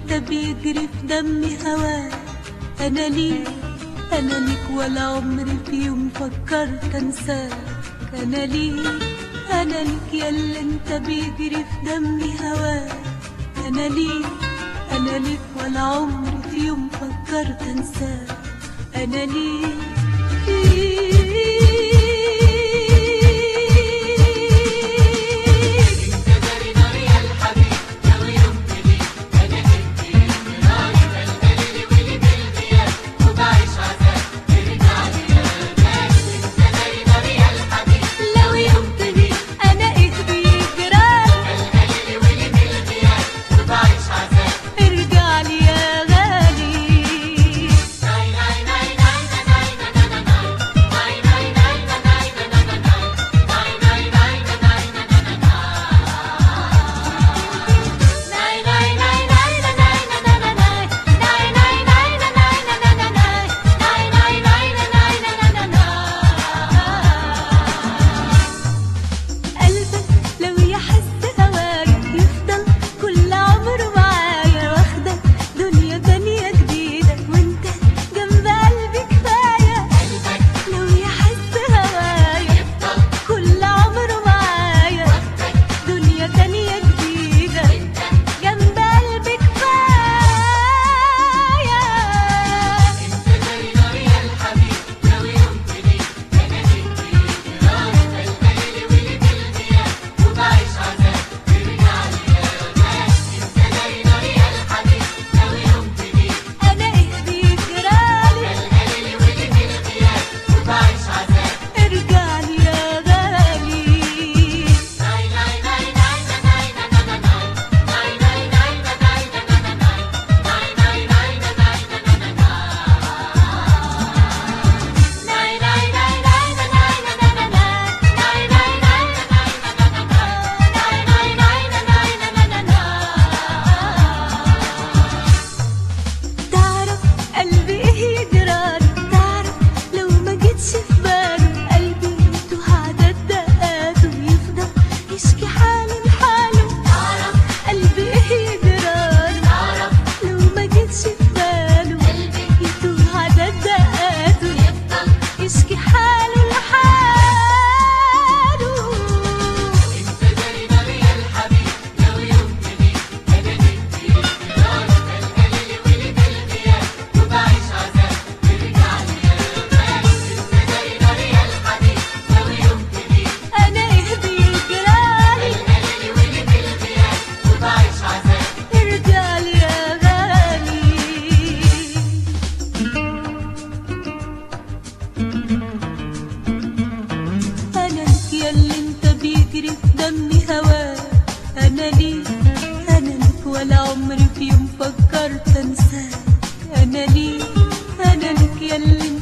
انت بيجري في دمي هواك انا ليك انا ليك ولا عمري في يوم فكرت انساك انا ليك انا ليك يا اللي انت بيجري في دمي هواك انا ليك انا ليك ولا عمري في يوم فكرت انساك انا ليك لو يوم تغيب انا ايه بيجرالي ارجع لي يا غالي قلبك لو يحس هواك يفضل كل عمره معايا واخدك دنيا تانية جديدة وانت جنب قلبي كفاية لو يحس هوايا كل عمره معايا دنيا تانية جديدة جنب قلبي كفاية انا ايه بيجرالي ارجع لي يا غالي تعرف قلبي ايه يجرالي تعرف لو ما جيتش في باله قلبي يتوه عدد دقاته يفضل يشكي حالي لحاله تعرف قلبي ايه يجرالي لو ما جيتش في باله يتوه عدد دقاته يفضل يشكي حاله لحاله انا ايه بيجرالي ارجع لي يا غالي انا ليك يا اللي انت بيجري في دمي هواك انا ليك انا ليك ولا عمري في يوم فكرت انساك انا ليك انا ليك يا اللي انت